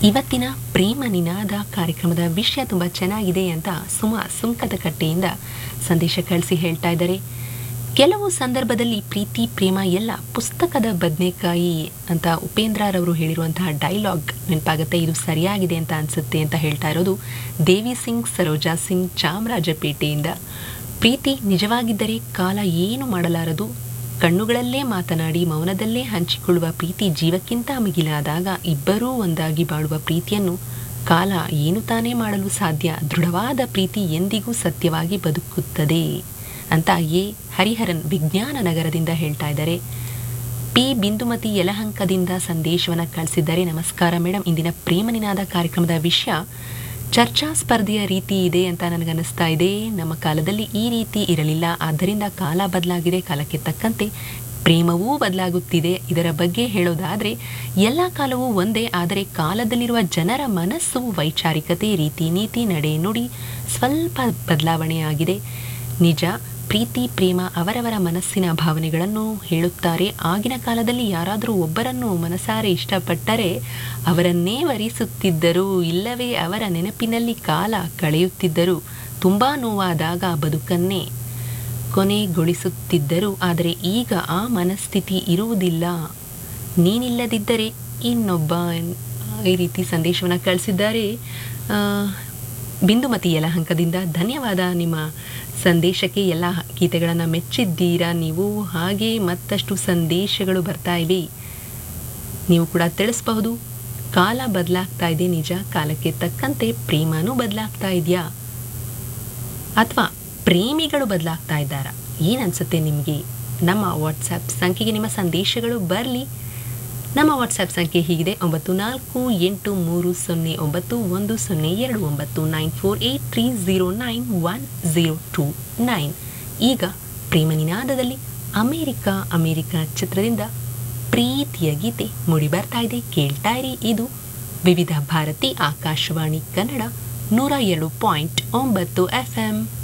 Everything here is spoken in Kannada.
ಇವತ್ತಿನ ಪ್ರೇಮ ನಿನಾದ ಕಾರ್ಯಕ್ರಮದ ವಿಷಯ ತುಂಬ ಚೆನ್ನಾಗಿದೆ ಅಂತ ಸುಮ ಸುಂಕದ ಕಟ್ಟೆಯಿಂದ ಸಂದೇಶ ಕಳಿಸಿ ಹೇಳ್ತಾ ಇದ್ದಾರೆ ಕೆಲವು ಸಂದರ್ಭದಲ್ಲಿ ಪ್ರೀತಿ ಪ್ರೇಮ ಎಲ್ಲ ಪುಸ್ತಕದ ಬದನೆಕಾಯಿ ಅಂತ ಉಪೇಂದ್ರರವರು ಹೇಳಿರುವಂತಹ ಡೈಲಾಗ್ ನೆನಪಾಗುತ್ತೆ ಇದು ಸರಿಯಾಗಿದೆ ಅಂತ ಅನಿಸುತ್ತೆ ಅಂತ ಹೇಳ್ತಾ ಇರೋದು ದೇವಿ ಸಿಂಗ್ ಸರೋಜಾ ಸಿಂಗ್ ಚಾಮರಾಜಪೇಟೆಯಿಂದ ಪ್ರೀತಿ ನಿಜವಾಗಿದ್ದರೆ ಕಾಲ ಏನು ಮಾಡಲಾರದು ಕಣ್ಣುಗಳಲ್ಲೇ ಮಾತನಾಡಿ ಮೌನದಲ್ಲೇ ಹಂಚಿಕೊಳ್ಳುವ ಪ್ರೀತಿ ಜೀವಕ್ಕಿಂತ ಮಿಗಿಲಾದಾಗ ಇಬ್ಬರೂ ಒಂದಾಗಿ ಬಾಳುವ ಪ್ರೀತಿಯನ್ನು ಕಾಲ ಏನು ತಾನೇ ಮಾಡಲು ಸಾಧ್ಯ ದೃಢವಾದ ಪ್ರೀತಿ ಎಂದಿಗೂ ಸತ್ಯವಾಗಿ ಬದುಕುತ್ತದೆ ಅಂತ ಎ ಹರಿಹರನ್ ವಿಜ್ಞಾನ ನಗರದಿಂದ ಹೇಳ್ತಾ ಇದ್ದಾರೆ ಪಿ ಬಿಂದುಮತಿ ಯಲಹಂಕದಿಂದ ಸಂದೇಶವನ್ನು ಕಳಿಸಿದ್ದಾರೆ ನಮಸ್ಕಾರ ಮೇಡಮ್ ಇಂದಿನ ಪ್ರೇಮ ನಿನಾದ ಕಾರ್ಯಕ್ರಮದ ವಿಷಯ ಚರ್ಚಾ ಸ್ಪರ್ಧೆಯ ರೀತಿ ಇದೆ ಅಂತ ನನಗನ್ನಿಸ್ತಾ ಇದೆ ನಮ್ಮ ಕಾಲದಲ್ಲಿ ಈ ರೀತಿ ಇರಲಿಲ್ಲ ಆದ್ದರಿಂದ ಕಾಲ ಬದಲಾಗಿದೆ ಕಾಲಕ್ಕೆ ತಕ್ಕಂತೆ ಪ್ರೇಮವೂ ಬದಲಾಗುತ್ತಿದೆ ಇದರ ಬಗ್ಗೆ ಹೇಳೋದಾದರೆ ಎಲ್ಲ ಕಾಲವೂ ಒಂದೇ ಆದರೆ ಕಾಲದಲ್ಲಿರುವ ಜನರ ಮನಸ್ಸು ವೈಚಾರಿಕತೆ ರೀತಿ ನೀತಿ ನಡೆ ನುಡಿ ಸ್ವಲ್ಪ ಬದಲಾವಣೆಯಾಗಿದೆ ನಿಜ ಪ್ರೀತಿ ಪ್ರೇಮ ಅವರವರ ಮನಸ್ಸಿನ ಭಾವನೆಗಳನ್ನು ಹೇಳುತ್ತಾರೆ ಆಗಿನ ಕಾಲದಲ್ಲಿ ಯಾರಾದರೂ ಒಬ್ಬರನ್ನು ಮನಸಾರೆ ಇಷ್ಟಪಟ್ಟರೆ ಅವರನ್ನೇ ವರಿಸುತ್ತಿದ್ದರು ಇಲ್ಲವೇ ಅವರ ನೆನಪಿನಲ್ಲಿ ಕಾಲ ಕಳೆಯುತ್ತಿದ್ದರು ತುಂಬ ನೋವಾದಾಗ ಬದುಕನ್ನೇ ಕೊನೆಗೊಳಿಸುತ್ತಿದ್ದರು ಆದರೆ ಈಗ ಆ ಮನಸ್ಥಿತಿ ಇರುವುದಿಲ್ಲ ನೀನಿಲ್ಲದಿದ್ದರೆ ಇನ್ನೊಬ್ಬ ಈ ರೀತಿ ಸಂದೇಶವನ್ನು ಕಳಿಸಿದ್ದಾರೆ ಆ, ಬಿಂದುಮತಿ ಯಲಹಂಕದಿಂದ ಧನ್ಯವಾದ ನಿಮ್ಮ ಸಂದೇಶಕ್ಕೆ ಎಲ್ಲ ಗೀತೆಗಳನ್ನು ಮೆಚ್ಚಿದ್ದೀರಾ ನೀವು ಹಾಗೆ ಮತ್ತಷ್ಟು ಸಂದೇಶಗಳು ಬರ್ತಾ ಇವೆ ನೀವು ಕೂಡ ತಿಳಿಸಬಹುದು ಕಾಲ ಬದಲಾಗ್ತಾ ಇದೆ ನಿಜ ಕಾಲಕ್ಕೆ ತಕ್ಕಂತೆ ಪ್ರೇಮನೂ ಬದಲಾಗ್ತಾ ಇದೆಯಾ ಅಥವಾ ಪ್ರೇಮಿಗಳು ಬದಲಾಗ್ತಾ ಇದ್ದಾರಾ ಏನನ್ಸುತ್ತೆ ನಿಮಗೆ ನಮ್ಮ ವಾಟ್ಸಪ್ ಸಂಖ್ಯೆಗೆ ನಿಮ್ಮ ಸಂದೇಶಗಳು ಬರಲಿ ನಮ್ಮ ವಾಟ್ಸಪ್ ಸಂಖ್ಯೆ ಹೀಗಿದೆ ಒಂಬತ್ತು ನಾಲ್ಕು ಎಂಟು ಮೂರು ಸೊನ್ನೆ ಒಂಬತ್ತು ಒಂದು ಸೊನ್ನೆ ಎರಡು ಒಂಬತ್ತು nine four eight three zero nine one zero two nine ಈಗ ಪ್ರೇಮ ನಿನಾದದಲ್ಲಿ ಅಮೇರಿಕ ಅಮೇರಿಕ ಚಿತ್ರದಿಂದ ಪ್ರೀತಿಯ ಗೀತೆ ಮೂಡಿ ಬರ್ತಾ ಇದೆ ಕೇಳ್ತಾ ಇರಿ ಇದು ವಿವಿಧ ಭಾರತಿ ಆಕಾಶವಾಣಿ ಕನ್ನಡ ನೂರ ಎರಡು ಪಾಯಿಂಟ್ ಒಂಬತ್ತು ಎಫ್ ಎಂ